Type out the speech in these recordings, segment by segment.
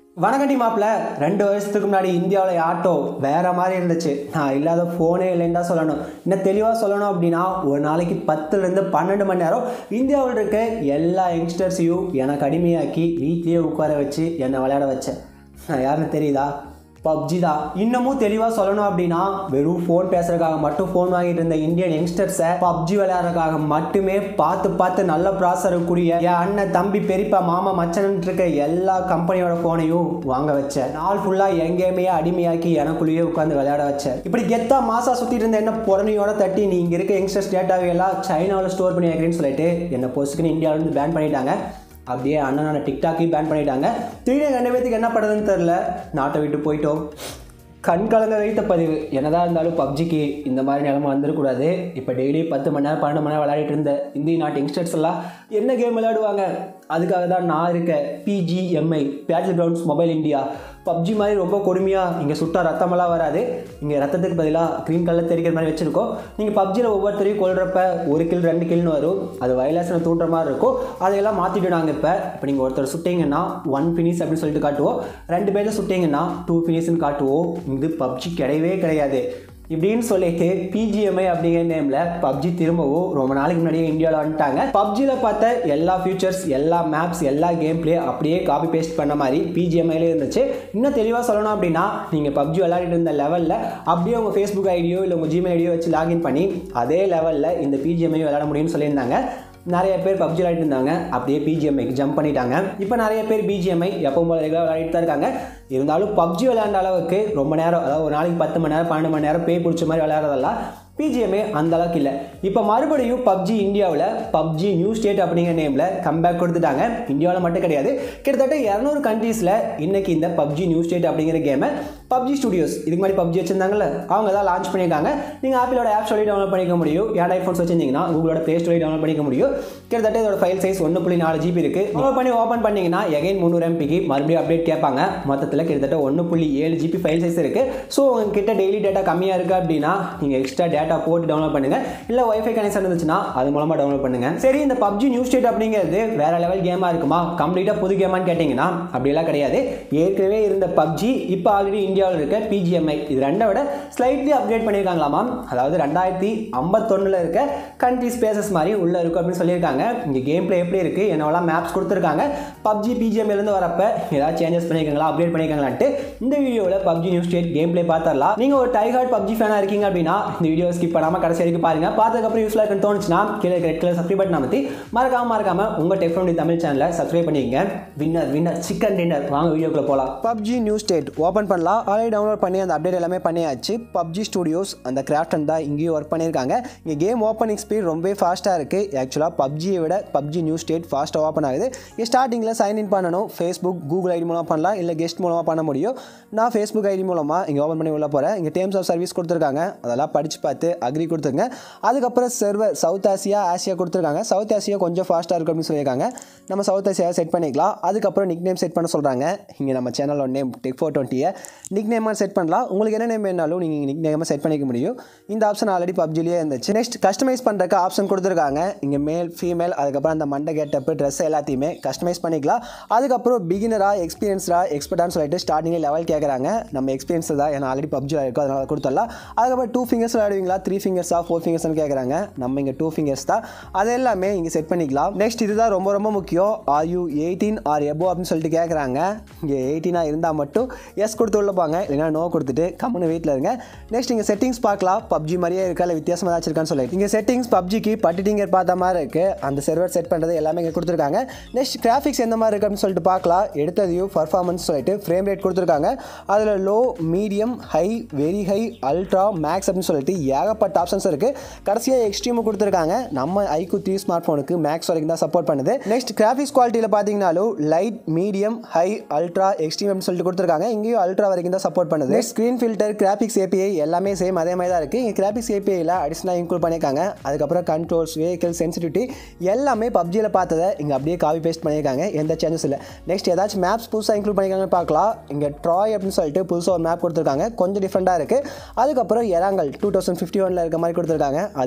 வணக்கண்டி மாப்பிள்ள ரெண்டு வருஷத்துக்கு முன்னாடி இந்தியாவில் ஆட்டோ வேற மாதிரி இருந்துச்சு நான் இல்லாத ஃபோனே இல்லைன்னு தான் சொல்லணும் இன்னும் தெளிவாக சொல்லணும் அப்படின்னா ஒரு நாளைக்கு பத்துலேருந்து பன்னெண்டு மணி நேரம் இந்தியாவில் இருக்க எல்லா யங்ஸ்டர்ஸையும் எனக்கு அடிமையாக்கி வீட்லேயே உட்கார வச்சு என்னை விளையாட வச்சேன் நான் யாருன்னு தெரியுதா பப்ஜி தான் இன்னமும் தெளிவாக சொல்லணும் அப்படின்னா வெறும் ஃபோன் பேசுறதுக்காக மட்டும் ஃபோன் வாங்கிட்டு இருந்த இந்தியன் யங்ஸ்டர்ஸை பப்ஜி விளையாடுறதுக்காக மட்டுமே பார்த்து பார்த்து நல்ல ப்ராசர் கூடிய என் அண்ணன் தம்பி பெரியப்பா மாமா மச்சன் இருக்க எல்லா கம்பெனியோட ஃபோனையும் வாங்க வச்சேன் நாள் ஃபுல்லாக எங்கேயுமே அடிமையாக்கி எனக்குள்ளேயே உட்காந்து விளையாட வச்சேன் இப்படி கெத்தா மாசா சுற்றிட்டு இருந்த என்ன புறணியோட தட்டி நீ இங்கே இருக்க யங்ஸ்டர்ஸ் டேட்டாவை எல்லாம் சைனாவில் ஸ்டோர் பண்ணி வைக்கிறேன்னு சொல்லிட்டு என்னை பொசுக்குன்னு இந்தியாவிலேருந்து பேன் பண்ணிட்டாங்க அப்படியே அண்ணனான டிக்டாக்கையும் பேன் பண்ணிட்டாங்க திடீர்னு ரெண்டு பேத்துக்கு என்ன பண்ணுறதுன்னு தெரில நாட்டை விட்டு போயிட்டோம் கண் கலங்க வைத்த பதிவு என்னதான் இருந்தாலும் பப்ஜிக்கு இந்த மாதிரி நிலைமை வந்துடக்கூடாது இப்போ டெய்லி பத்து மணி நேரம் பன்னெண்டு மணி நேரம் விளையாடிட்டு இருந்த இந்திய நாட்டு யங்ஸ்டர்ஸ் எல்லாம் என்ன கேம் விளையாடுவாங்க அதுக்காக தான் நான் இருக்கேன் BGMI Battlegrounds Mobile India PUBG மாதிரி ரொம்ப கொடுமையாக இங்கே சுட்டா ரத்தமெல்லாம் வராது இங்கே ரத்தத்துக்கு பதிலாக க்ரீன் கலர் தெரிக்கிற மாதிரி வச்சுருக்கோம் நீங்கள் பப்ஜியில் ஒவ்வொருத்தரையும் கொள்றப்ப ஒரு கில் ரெண்டு கில்னு வரும் அது வைலன்ஸில் தூண்டுற மாதிரி இருக்கும் அதையெல்லாம் மாற்றிட்டு நாங்கள் இப்போ இப்போ நீங்கள் ஒருத்தர் சுட்டிங்கன்னா ஒன் ஃபினிஷ் அப்படின்னு சொல்லிட்டு காட்டுவோம் ரெண்டு பேரில் சுட்டிங்கன்னா டூ ஃபினிஷ்னு காட்டுவோம் இது பப்ஜி கிடையவே கிடையாது இப்படின்னு சொல்லிட்டு பிஜிஎம்ஐ அப்படிங்கிற நேமில் பப்ஜி திரும்பவும் ரொம்ப நாளைக்கு முன்னாடியே இந்தியாவில் வந்துட்டாங்க பப்ஜியில் பார்த்த எல்லா ஃபியூச்சர்ஸ் எல்லா மேப்ஸ் எல்லா கேம் பிளே அப்படியே காப்பி பேஸ்ட் பண்ண மாதிரி பிஜிஎம்ஐல இருந்துச்சு இன்னும் தெளிவாக சொல்லணும் அப்படின்னா நீங்கள் பப்ஜி விளையாடிட்டு இருந்த லெவலில் அப்படியே உங்கள் ஃபேஸ்புக் ஐடியோ இல்லை உங்கள் ஜிமெயில் ஐடியோ வச்சு லாகின் பண்ணி அதே லெவலில் இந்த பிஜிஎம்ஐ விளையாட முடியும்னு சொல்லியிருந்தாங்க நிறைய பேர் பப்ஜி விளையாடிட்டு இருந்தாங்க அப்படியே பிஜிஎம்ஐக்கு ஜம்ப் பண்ணிட்டாங்க இப்போ நிறைய பேர் பிஜிஎம்ஐ எப்பவும் போல ரெகுலராக விளையாடிட்டு தான் இருக்காங்க இருந்தாலும் பப்ஜி விளையாண்ட அளவுக்கு ரொம்ப நேரம் அதாவது ஒரு நாளைக்கு பத்து மணி நேரம் பன்னெண்டு மணி நேரம் பேய் பிடிச்ச மாதிரி விளையாடுறதெல்லாம் பிஜிஎம்ஏ அந்த அளவுக்கு இல்லை இப்போ மறுபடியும் பப்ஜி இந்தியாவில் பப்ஜி நியூ ஸ்டேட் அப்படிங்கிற நேமில் கம்பேக் கொடுத்துட்டாங்க இந்தியாவில் மட்டும் கிடையாது கிட்டத்தட்ட இரநூறு கண்ட்ரீஸில் இன்னைக்கு இந்த பப்ஜி நியூ ஸ்டேட் அப்படிங்கிற கேமை பப்ஜி ஸ்டுடியோஸ் இதுக்கு முன்னாடி பப்ஜி வச்சிருந்தாங்கல்ல அவங்க தான் லான்ச் பண்ணியிருக்காங்க நீங்கள் ஆப்பிளோட ஆப் ஸ்டோரி டவுன்லோட் பண்ணிக்க முடியும் ஏன் ஐஃபோன்ஸ் வச்சிருந்தீங்கன்னா உங்களோட ப்ளே ஸ்டோரி டவுன்லோட் பண்ணிக்க முடியும் கிட்டத்தட்ட இதோட ஃபைல் சைஸ் ஒன்று புள்ளி நாலு ஜிபி இருக்குது டவுன்லோட் பண்ணி ஓப்பன் பண்ணிங்கன்னா எகைன் முந்நூறு எம்பிக்கு மறுபடியும் அப்டேட் கேட்பாங்க மொத்தத்தில் கிட்டத்தட்ட ஒன்று புள்ளி ஏழு ஜிபி ஃபைல் சைஸ் இருக்குது ஸோ உங்ககிட்ட டெய்லி டேட்டா கம்மியாக இருக்குது அப்படின்னா நீங்கள் எக்ஸ்ட்ரா டேட்டா போட்டு டவுன்லோட் பண்ணுங்க இல்லை ஒய்ஃபை கனெக்ஷன் இருந்துச்சுன்னா அது மூலமாக டவுன்லோட் பண்ணுங்க சரி இந்த பப்ஜி நியூ ஸ்டேட் அப்படிங்கிறது வேற லெவல் கேமாக இருக்குமா கம்ப்ளீட்டாக புது கேமான்னு கேட்டிங்கன்னா அப்படியெல்லாம் கிடையாது ஏற்கனவே இருந்த பப்ஜி இப்போ ஆல்ரெடி இந்தியாவில் இருக்க பிஜிஎம்ஐ இது ரெண்டை விட ஸ்லைட்லி அப்கிரேட் பண்ணியிருக்காங்களாமா அதாவது ரெண்டாயிரத்தி ஐம்பத்தொன்னில் இருக்க கண்ட்ரி ஸ்பேசஸ் மாதிரி உள்ளே இருக்கும் அப்படின்னு சொல்லியிருக்காங்க இங்கே கேம் பிளே எப்படி இருக்குது என்னவெல்லாம் மேப்ஸ் கொடுத்துருக்காங்க பப்ஜி பிஜிஎம்லேருந்து வரப்ப ஏதாவது சேஞ்சஸ் பண்ணியிருக்காங்களா அப்டேட் பண்ணியிருக்காங்களான்ட்டு இந்த வீடியோவில் PUBG new state game play பார்த்துடலாம் நீங்கள் ஒரு டைகார்ட் பப்ஜி ஃபேனாக இருக்கீங்க அப்படின்னா இந்த வீடியோ ஸ்கிப் பண்ணாமல் கடைசி வரைக்கும் பாருங்க பார்த்ததுக்கப்புறம் யூஸ்ஃபுல்லாக இருக்குன்னு தோணுச்சுன்னா கீழே ரெட் கலர் சப்ஸ்கிரைப் பட்டன் அமைத்தி மறக்காம மறக்காம உங்கள் டெஃப்ரோனி தமிழ் சேனலை சப்ஸ்கிரைப் பண்ணிக்கங்க வின்னர் வின்னர் சிக்கன் டின்னர் வாங்க வீடியோக்குள்ள போகலாம் பப்ஜி நியூ ஸ்டேட் ஓப்பன் பண்ணலாம் ஆல்ரெடி டவுன்லோட் பண்ணி அந்த அப்டேட் எல்லாமே பண்ணியாச்சு பப்ஜி ஸ்டுடியோஸ் அந்த கிராஃப்டன் தான் இங்கேயும் ஒர்க் பண்ணியிருக்காங்க இங்கே கேம் ஓப்பனிங் ஸ்பீட் ரொம்பவே ஃபாஸ்ட்டாக இருக்குது ஆக்சுவலாக பப்ஜியை விட பப்ஜி நியூ ஸ்டேட் ஃபாஸ்ட்டாக ஓப்பன் ஆகுது இங்கே ஸ்டார்டிங்கில் சைன் இன் பண்ணணும் ஃபேஸ்புக் கூகுள் ஐடி மூலமாக பண்ணலாம் இல்லை கெஸ்ட் மூலமாக பண்ண முடியும் நான் ஃபேஸ்புக் ஐடி மூலமாக இங்கே ஓப்பன் பண்ணி உள்ள போகிறேன் இங்கே டேர்ம்ஸ் ஆஃப் சர்வீஸ் கொடுத்துருக்காங்க அதெல்லாம் படித்து பார்த்து அக்ரி கொடுத்துருங்க அதுக்கப்புறம் சர்வர் சவுத் ஆசியா ஆசியா கொடுத்துருக்காங்க சவுத் ஆசியா கொஞ்சம் ஃபாஸ்ட்டாக இருக்கும் அப்படின்னு சொல்லியிருக்காங்க நம்ம சவுத் ஆசியா செட் பண்ணிக்கலாம் அதுக்கப்புறம் நிக் நேம் செட் பண்ண சொல்கிறாங்க இங்கே நம்ம சேனலோட நேம் டெக் ஃபோர் டுவெண்ட்டியை நிக் நேமாக செட் பண்ணலாம் உங்களுக்கு என்ன நேம் வேணாலும் நீங்கள் நிக் நேமாக செட் பண்ணிக்க முடியும் இந்த ஆப்ஷன் ஆல்ரெடி பப்ஜிலேயே இருந்துச்சு நெக்ஸ்ட் கஸ்டமைஸ் பண்ணுறக்கு ஆப்ஷன் கொடுத்துருக்காங்க இங்கே மேல் ஃபீமேல் அதுக்கப்புறம் அந்த மண்டை கெட்டப்பு ட்ரெஸ் எல்லாத்தையுமே கஸ்டமைஸ் பண்ணிக்கலாம் அதுக்கப்புறம் பிகினராக எக்ஸ்பீரியன்ஸ்டாக எக்ஸ்பர்ட்டான்னு சொல்லிட்டு ஸ்டார்டிங்கில் லெவல் கேட்குறாங்க நம்ம எக்ஸ்பீரியன்ஸ் தான் ஏன்னா ஆல்ரெடி பப்ஜியில் இருக்கும் அதனால் கொடுத்துடலாம் அதுக்கப்புறம் டூ ஃபிங்கர்ஸ் விளையாடுவீங்களா த்ரீ ஃபிங்கர்ஸாக ஃபோர் ஃபிங்கர்ஸ்னு கேட்குறாங்க நம்ம இங்கே டூ ஃபிங்கர்ஸ் தான் அது எல்லாமே இங்கே செட் பண்ணிக்கலாம் நெக்ஸ்ட் இதுதான் ரொம்ப ரொம்ப முக்கியம் are you eighteen or above அப்படின்னு சொல்லிட்டு கேட்குறாங்க இங்கே எயிட்டீனாக இருந்தால் மட்டும் எஸ் கொடுத்து உள்ள போங்க இல்லைனா நோ கொடுத்துட்டு கம்முன்னு வீட்டில் இருங்க நெக்ஸ்ட் இங்கே செட்டிங்ஸ் பார்க்கலாம் பப்ஜி மாதிரியே இருக்கா இல்லை வித்தியாசமாக ஏதாச்சும் இருக்கான்னு சொல்லிட்டு இங்கே செட்டிங்ஸ் பப்ஜிக்கு பட்டிட்டிங்கர் பார்த்த மாதிரி இருக்குது அந்த சர்வர் செட் பண்ணுறது எல்லாமே இங்கே கொடுத்துருக்காங்க நெக்ஸ்ட் கிராஃபிக்ஸ் எந்த மாதிரி இருக்குது அப்படின்னு சொல்லிட்டு பார்க்கலாம் எடுத்ததையும் பர்ஃபார்மன்ஸ் சொல்லிட்டு ஃப்ரேம் ரேட் கொடுத்துருக்காங்க அதில் low medium high very high ultra max அப்படின்னு சொல்லிட்டு ஏகப்பட்ட ஆப்ஷன்ஸ் இருக்குது கடைசியாக எக்ஸ்ட்ரீமும் கொடுத்துருக்காங்க நம்ம ஐக்கு த்ரீ ஸ்மார்ட் ஃபோனுக்கு மேக்ஸ் வரைக்கும் தான் சப்போர்ட் பண்ணுது நெக்ஸ்ட் கிராஃபிக்ஸ் குவாலிட்டியில் பார்த்தீங்கன்னாலும் light medium high ultra extreme அப்படின்னு சொல்லிட்டு கொடுத்துருக்காங்க இங்கேயும் அல்ட்ரா வரைக்கும் தான் சப்போர்ட் பண்ணுது next screen filter graphics API எல்லாமே சேம் அதே மாதிரி தான் இருக்குது இங்கே கிராஃபிக்ஸ் ஏபிஐயில் அடிஷனலாக இன்க்ளூட் பண்ணியிருக்காங்க அதுக்கப்புறம் கண்ட்ரோல்ஸ் வெஹிக்கல் சென்சிட்டிவிட்டி எல்லாமே பப்ஜியில் பார்த்ததை இங்கே அப்படியே காப்பி பேஸ்ட் பண்ணியிருக்காங்க எந்த சேஞ்சஸ் இல்லை நெக்ஸ்ட் ஏதாச்சும் மேப்ஸ் புதுசாக இன்க்ளூட் பண்ணியிருக்காங்கன்னு பார்க்கலாம் இங்கே ட்ராய் அப்படின்னு சொல்லிட்டு புதுசாக ஒரு மேப் கொடுத்துருக்காங்க கொஞ்சம் டிஃப்ரெண்ட்டாக இருக்குது அதுக்கப்புறம் எராங்கல் டூ தௌசண்ட் ஃபிஃப்டி ஒனில் இருக்க மாதிரி கொடுத்துருக்காங்க அது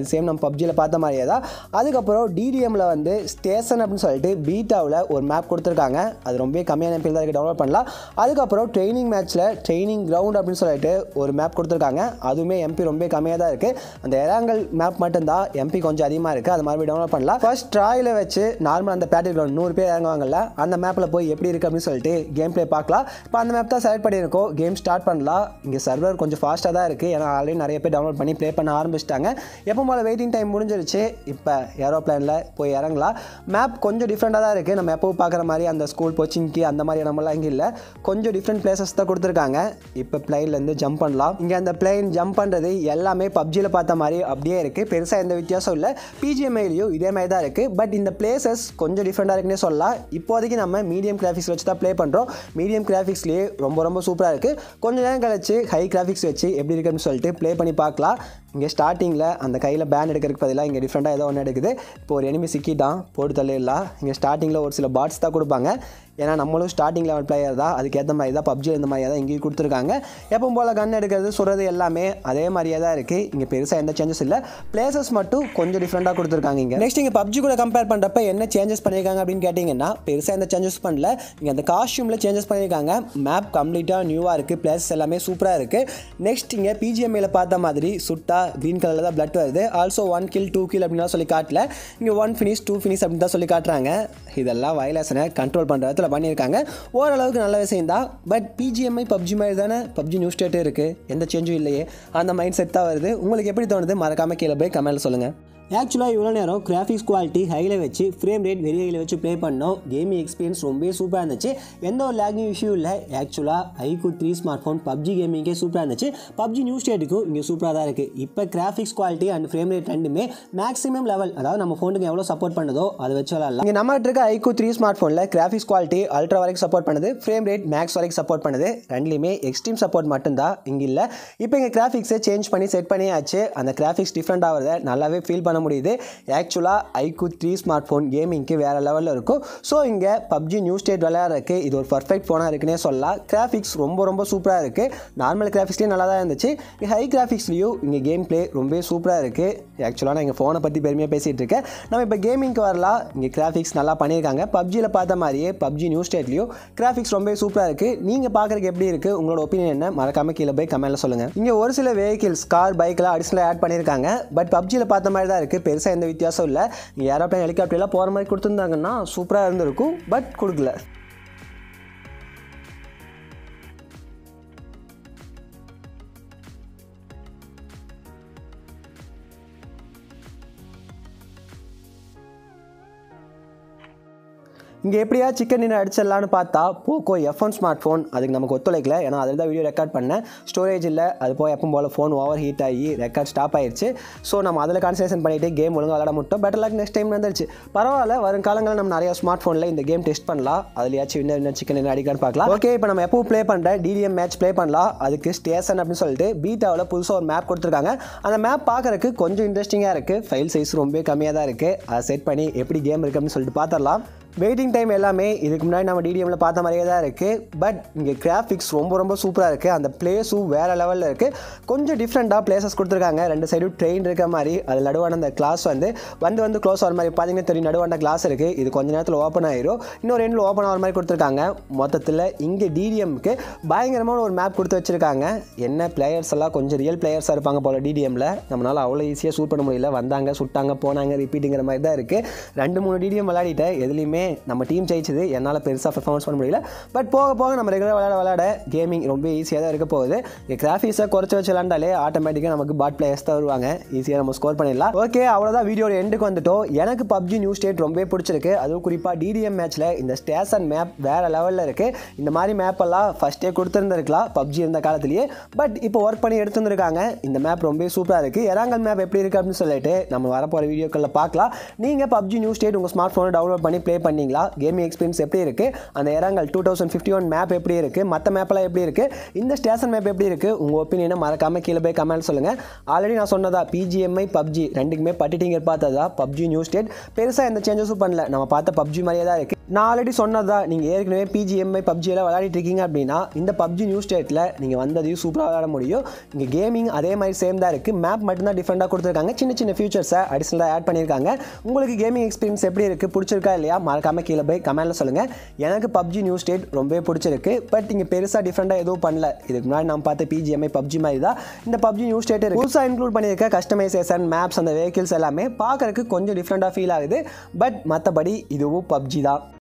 அது சேம் நம்ம பப்ஜியில் பார்த்த மாதிரியே தான் அதுக்கப்புறம் டிடிஎம்மில் வந்து ஸ்டேஷன் அப்படின்னு சொல்லிட்டு பீட்டாவில் ஒரு மேப் கொடுத்துருக்காங்க அது ரொம்ப கம்மியான எம்பியில் தான் இருக்குது டவுன்லோட் பண்ணலாம் அதுக்கப்புறம் ட்ரைனிங் மேட்ச்சில் ட்ரைனிங் கிரவுண்ட் அப்படின்னு சொல்லிட்டு ஒரு மேப் கொடுத்துருக்காங்க அதுவுமே எம்பி ரொம்ப கம்மியாக தான் இருக்குது அந்த எராங்கல் மேப் மட்டும்தான் எம்பி கொஞ்சம் அதிகமாக இருக்குது அது மாதிரி டவுன்லோட் பண்ணலாம் ஃபர்ஸ்ட் ட்ராயில் வச்சு நார்மல் அந்த பேட்டில் கிரவுண்ட் நூறு பேர் இறங்குவாங்கல்ல அந்த மேப்பில் போய் எப்படி இருக்குது அப்படின்னு சொல்லிட்டு கேம் ப்ளே பார்க்கலாம் இப்போ அந்த மேப் தான் செலக்ட் பண்ணியிருக்கோம் கேம் ஸ்டார்ட் பண்ணலாம் இங்கே சர்வர் கொஞ்சம் ஃபாஸ்ட்டாக தான் இருக்குது ஏன்னா ஆல்ரெடி நிறைய பேர் டவுன்லோட் பண்ணி ப்ளே பண்ண ஆரம்பிச்சிட்டாங்க எப்போ போல வெயிட்டிங் டைம் முடிஞ்சிருச்சு இப்போ ஏரோப்ளேனில் போய் இறங்கலாம் மேப் கொஞ்சம் டிஃப்ரெண்ட்டாக தான் இருக்குது நம்ம எப்போ பார்க்குற மாதிரி அந்த ஸ்கூல் கோச்சிங்க்கு அந்த மாதிரி நம்மளாம் இங்கே இல்லை கொஞ்சம் டிஃப்ரெண்ட் பிளேசஸ் தான் கொடுத்துருக்காங்க இப்போ பிளைன்லேருந்து ஜம்ப் பண்ணலாம் இங்கே அந்த பிளைன் ஜம்ப் பண்ணுறது எல்லாமே பப்ஜியில் பார்த்த மாதிரி அப்படியே இருக்குது பெருசாக எந்த வித்தியாசம் இல்லை பிஜிஎம்ஐலையும் இதே மாதிரி தான் இருக்குது பட் இந்த பிளேசஸ் கொஞ்சம் டிஃப்ரெண்ட்டாக இருக்குன்னே சொல்லலாம் இப்போதைக்கு நம்ம மீடியம் கிராஃபிக்ஸ் வச்சு தான் ப்ளே பண்ணுறோம் மீடியம் கிராஃபிக்ஸ்லேயே ரொம்ப ரொம்ப சூப்பராக இருக்குது கொஞ்ச நேரம் கழிச்சு ஹை கிராஃபிக்ஸ் வச்சு எப்படி இருக்குன்னு சொல்லிட்டு ப்ளே பண்ணி பார்க்கலாம் இங்கே ஸ்டார்டிங்கில் அந்த கையில் பேன் எடுக்கிறதுக்கு பதிலாக இங்கே டிஃப்ரெண்ட்டாக ஏதோ ஒன்று எடுக்குது இப்போ ஒரு எனிமி சிக்கிட்டான் போட்டு தள்ளிடலாம் இங்கே ஸ்டார்டிங்கில் ஒரு சில பாட்ஸ் தான் கொடுப்பாங்க ஏன்னா நம்மளும் ஸ்டார்டிங் லெவல் பிளேயர் தான் அதுக்கேற்ற மாதிரி தான் பப்ஜி இந்த மாதிரியே தான் இங்கேயும் கொடுத்துருக்காங்க எப்பவும் போல் கன் எடுக்கிறது சுடுறது எல்லாமே அதே மாதிரியே தான் இருக்குது இங்கே பெருசாக எந்த சேஞ்சஸ் இல்லை பிளேசஸ் மட்டும் கொஞ்சம் டிஃப்ரெண்ட்டாக கொடுத்துருக்காங்க இங்கே நெக்ஸ்ட் இங்கே பப்ஜி கூட கம்பேர் பண்ணுறப்ப என்ன சேஞ்சஸ் பண்ணியிருக்காங்க அப்படின்னு கேட்டிங்கன்னா பெருசாக எந்த சேஞ்சஸ் பண்ணல இங்கே அந்த காஸ்டியூமில் சேஞ்சஸ் பண்ணியிருக்காங்க மேப் கம்ப்ளீட்டாக நியூவாக இருக்குது பிளேசஸ் எல்லாமே சூப்பராக இருக்குது நெக்ஸ்ட் இங்கே பிஜிஎம்ஏல பார்த்த மாதிரி சுட்டா க்ரீன் கலரில் தான் பிளட் வருது also one kill two kill அப்படின்லாம் சொல்லி காட்டல இங்கே ஒன் ஃபினிஷ் டூ ஃபினிஷ் அப்படின்னு தான் சொல்லி காட்டுறாங்க இதெல்லாம் வயலேஷனை கண்ட்ரோல் பண்ணுற இடத்துல பண்ணியிருக்காங்க ஓரளவுக்கு நல்ல விஷயம் தான் பட் பிஜிஎம்ஐ பப்ஜி மாதிரி தானே பப்ஜி நியூ ஸ்டேட்டே இருக்குது எந்த சேஞ்சும் இல்லையே அந்த மைண்ட் செட் தான் வருது உங்களுக்கு எப்படி தோணுது மறக்காம கீழே போய் கமெண்ட்டில் சொல்லுங்கள் ஆக்சுவலாக இவ்வளோ நேரம் கிராஃபிக்ஸ் குவாலிட்டி ஹையில் வச்சு ஃப்ரேம் ரேட் வெரி ஹையில் வச்சு ப்ளே பண்ணோம் கேமிங் எக்ஸ்பீரியன்ஸ் ரொம்பவே சூப்பராக இருந்துச்சு எந்த ஒரு லேகிங் இஷ்யூ இல்லை ஆக்சுவலாக iQOO three smartphone PUBG கேமிங்கே சூப்பராக இருந்துச்சு பப்ஜி நியூ ஸ்டேட்டுக்கும் இங்கே சூப்பராக தான் இருக்குது இப்போ graphics quality and frame rate ரெண்டுமே மேக்ஸிமம் லெவல் அதாவது நம்ம ஃபோனுக்கு எவ்வளோ சப்போர்ட் பண்ணுதோ அதை வச்சு விளாட்லாம் இங்கே நம்ம இருக்க ஐக்கு த்ரீ ஸ்மார்ட் ஃபோனில் கிராஃபிக்ஸ் குவாலிட்டி அல்ட்ரா வரைக்கும் சப்போர்ட் பண்ணுது ஃப்ரேம் ரேட் மேக்ஸ் வரைக்கும் சப்போர்ட் பண்ணுது ரெண்டுலேயுமே எக்ஸ்ட்ரீம் சப்போர்ட் மட்டும்தான் இங்கே இல்லை இப்போ இங்கே கிராஃபிக்ஸை சேஞ்ச் பண்ணி செட் பண்ணியாச்சு அந்த கிராஃபிக்ஸ் டிஃப்ரெண்ட் ஆகிறத நல்லாவே ஃபீல் பண்ண முடியுது ஆக்சுவலாக ஐக்கு த்ரீ ஸ்மார்ட் ஃபோன் கேமிங்க்கு வேறு லெவலில் இருக்கும் ஸோ இங்கே பப்ஜி நியூ ஸ்டேட் விளையாடுறதுக்கு இது ஒரு பர்ஃபெக்ட் ஃபோனாக இருக்குன்னே சொல்லலாம் கிராஃபிக்ஸ் ரொம்ப ரொம்ப சூப்பராக இருக்குது நார்மல் கிராஃபிக்ஸ்லேயும் நல்லா தான் இருந்துச்சு ஹை கிராஃபிக்ஸ்லேயும் இங்கே கேம் ப்ளே ரொம்பவே சூப்பராக இருக்குது ஆக்சுவலாக நான் எங்கள் ஃபோனை பற்றி பெருமையாக பேசிகிட்டு இருக்கேன் நம்ம இப்போ கேமிங்க்கு வரலாம் இங்கே கிராஃபிக்ஸ் நல்லா பண்ணியிருக்காங்க பப்ஜியில் பார்த்த மாதிரியே பப்ஜி நியூ ஸ்டேட்லேயும் கிராஃபிக்ஸ் ரொம்பவே சூப்பராக இருக்குது நீங்கள் பார்க்குறதுக்கு எப்படி இருக்குது உங்களோட ஒப்பீனியன் என்ன மறக்காம கீழே போய் கமெண்ட்டில் சொல்லுங்கள் இங்கே ஒரு சில வெஹிக்கிள்ஸ் கார் பைக்கெலாம் அடிஷனலாக ஆட் பண்ணியிருக்காங்க பட் பப்ஜியில் பார்த்த மாதிரி தான் இருக்குது பெருசாக எந்த வித்தியாசம் இல்லை இங்கே ஏரோப்ளேன் ஹெலிகாப்டர்லாம் போகிற மாதிரி கொடுத்துருந்தாங்கன்னா சூப்பராக இருந்திருக்கும் பட் கொடுக்கல இங்கே எப்படியா சிக்கன் டின்னர் அடிச்சிடலான்னு பார்த்தா Poco F one smartphone அதுக்கு நமக்கு ஒத்துழைக்கல ஏன்னா அதில் தான் வீடியோ ரெக்கார்ட் பண்ணேன் ஸ்டோரேஜ் இல்லை அது போய் எப்பவும் போல் ஃபோன் ஓவர் ஹீட் ஆகி ரெக்கார்ட் ஸ்டாப் ஆயிடுச்சு ஸோ நம்ம அதில் கான்சன்ட்ரேஷன் பண்ணிட்டு கேம் ஒழுங்காக விளாட முட்டோம் பெட்டர் லாக் நெக்ஸ்ட் டைம் வந்துருச்சு பரவாயில்ல வரும் காலங்களில் நம்ம நிறைய ஸ்மார்ட் ஃபோனில் இந்த கேம் டெஸ்ட் பண்ணலாம் அதுலயாச்சும் இன்னும் இன்னும் சிக்கன் டின்னர் அடிக்கலான்னு பார்க்கலாம் ஓகே இப்போ நம்ம எப்பவும் ப்ளே பண்ணுற டிடிஎம் மேட்ச் ப்ளே பண்ணலாம் அதுக்கு ஸ்டேஷன் அப்படின்னு சொல்லிட்டு பீட்டாவில் புதுசாக ஒரு மேப் கொடுத்துருக்காங்க அந்த மேப் பார்க்குறதுக்கு கொஞ்சம் இன்ட்ரெஸ்டிங்காக இருக்குது ஃபைல் சைஸ் ரொம்ப கம்மியாக தான் இருக்குது அதை செட் பண்ணி எப்படி கேம் இருக்குது அப்படின்னு சொல்லிட்டு பார்த்துடலாம் வெயிட்டிங் டைம் எல்லாமே இதுக்கு முன்னாடி நம்ம டிடிஎம்ல பார்த்த மாதிரியே தான் இருக்குது பட் இங்கே கிராஃபிக்ஸ் ரொம்ப ரொம்ப சூப்பராக இருக்குது அந்த பிளேஸும் வேறு லெவலில் இருக்குது கொஞ்சம் டிஃப்ரெண்ட்டாக பிளேசஸ் கொடுத்துருக்காங்க ரெண்டு சைடும் ட்ரெயின் இருக்க மாதிரி அது நடுவான அந்த கிளாஸ் வந்து வந்து வந்து க்ளோஸ் ஆகிற மாதிரி பார்த்தீங்கன்னா தெரியும் நடுவான கிளாஸ் இருக்குது இது கொஞ்ச நேரத்தில் ஓப்பன் ஆயிரும் இன்னும் ரெண்டில் ஓப்பன் ஆகிற மாதிரி கொடுத்துருக்காங்க மொத்தத்தில் இங்கே டிடிஎம்க்கு பயங்கரமான ஒரு மேப் கொடுத்து வச்சுருக்காங்க என்ன பிளேயர்ஸ் எல்லாம் கொஞ்சம் ரியல் பிளேயர்ஸாக இருப்பாங்க போல் டிடிஎம்ல நம்மளால் அவ்வளோ ஈஸியாக சூட் பண்ண முடியல வந்தாங்க சுட்டாங்க போனாங்க ரிப்பீட்டுங்கிற மாதிரி தான் இருக்குது ரெண்டு மூணு டிடிஎம் விளையாடிட்டேன் எதுலேயுமே நம்ம டீம் ஜெயிச்சது என்னால் பெருசாக பெர்ஃபார்மன்ஸ் பண்ண முடியல பட் போக போக நம்ம ரெகுலர் விளையாட விளையாட கேமிங் ரொம்ப ஈஸியாக தான் இருக்க போகுது இங்கே கிராஃபிக்ஸை குறைச்சி வச்சு விளாண்டாலே ஆட்டோமேட்டிக்காக நமக்கு பாட் பிளேயர்ஸ் தான் வருவாங்க ஈஸியாக நம்ம ஸ்கோர் பண்ணிடலாம் ஓகே அவ்வளோதான் வீடியோட எண்டுக்கு வந்துட்டோம் எனக்கு பப்ஜி நியூ ஸ்டேட் ரொம்ப பிடிச்சிருக்கு அதுவும் குறிப்பாக டிடிஎம் மேட்ச்சில் இந்த ஸ்டேஷன் மேப் வேறு லெவலில் இருக்குது இந்த மாதிரி மேப்பெல்லாம் ஃபஸ்ட்டே கொடுத்துருந்துருக்கலாம் பப்ஜி இருந்த காலத்திலேயே பட் இப்போ ஒர்க் பண்ணி எடுத்துருந்துருக்காங்க இந்த மேப் ரொம்ப சூப்பராக இருக்குது எராங்கல் மேப் எப்படி இருக்குது அப்படின்னு சொல்லிட்டு நம்ம வரப்போகிற வீடியோக்களில் பார்க்கலாம் நீங்கள் பப்ஜி நியூ ஸ்டேட் உங்கள் ஸ்மார்ட் ஃபோனை டவுன்லோட் பண்ணி ப்ளே பண்ணி பண்ணீங்களா கேமிங் எக்ஸ்பீரியன்ஸ் எப்படி இருக்குது அந்த Erangel two thousand fifty one map எப்படி இருக்குது மற்ற மேப்பெல்லாம் எப்படி இருக்குது இந்த ஸ்டேஷன் மேப் எப்படி இருக்குது உங்கள் ஒப்பீனியனை மறக்காமல் கீழே போய் கமெண்ட் சொல்லுங்கள் ஆல்ரெடி நான் சொன்னதா பிஜிஎம்ஐ பப்ஜி ரெண்டுக்குமே பட்டிட்டிங்க பார்த்ததா பப்ஜி நியூ ஸ்டேட் பெருசாக எந்த சேஞ்சஸும் பண்ணல நம்ம பார்த்த பப்ஜி மாதிரியே தான் இருக்குது நான் ஆல்ரெடி சொன்னதா நீங்கள் ஏற்கனவே பிஜிஎம்ஐ பப்ஜியெல்லாம் விளையாடிட்டு இருக்கீங்க அப்படின்னா இந்த பப்ஜி நியூ ஸ்டேட்டில் நீங்கள் வந்ததையும் சூப்பராக விளையாட முடியும் இங்கே கேமிங் அதே மாதிரி சேம் தான் இருக்குது மேப் மட்டும்தான் டிஃப்ரெண்ட்டாக கொடுத்துருக்காங்க சின்ன சின்ன ஃபியூச்சர்ஸை அடிஷனலாக ஆட் பண்ணியிருக்காங்க உங்களுக்கு கேமிங் எக்ஸ்பீரியன்ஸ் எப்படி இருக்குது பிடிச்சிருக்கா இல்லையா மறக்காமல் கீழே போய் கமெண்ட்டில் சொல்லுங்கள் எனக்கு பப்ஜி நியூ ஸ்டேட் ரொம்பவே பிடிச்சிருக்கு பட் இங்கே பெருசாக டிஃப்ரெண்ட்டாக எதுவும் பண்ணல இதுக்கு முன்னாடி நம்ம பார்த்த பிஜிஎம்ஐ பப்ஜி மாதிரி தான் இந்த பப்ஜி நியூ ஸ்டேட் இருக்குது புதுசாக இன்க்ளூட் பண்ணியிருக்க கஸ்டமைசேஷன் மேப்ஸ் அந்த வெஹிக்கிள்ஸ் எல்லாமே பார்க்கறதுக்கு கொஞ்சம் டிஃப்ரெண்ட்டாக ஃபீல் ஆகுது பட் மற்றபடி இதுவும் பப்ஜி தான்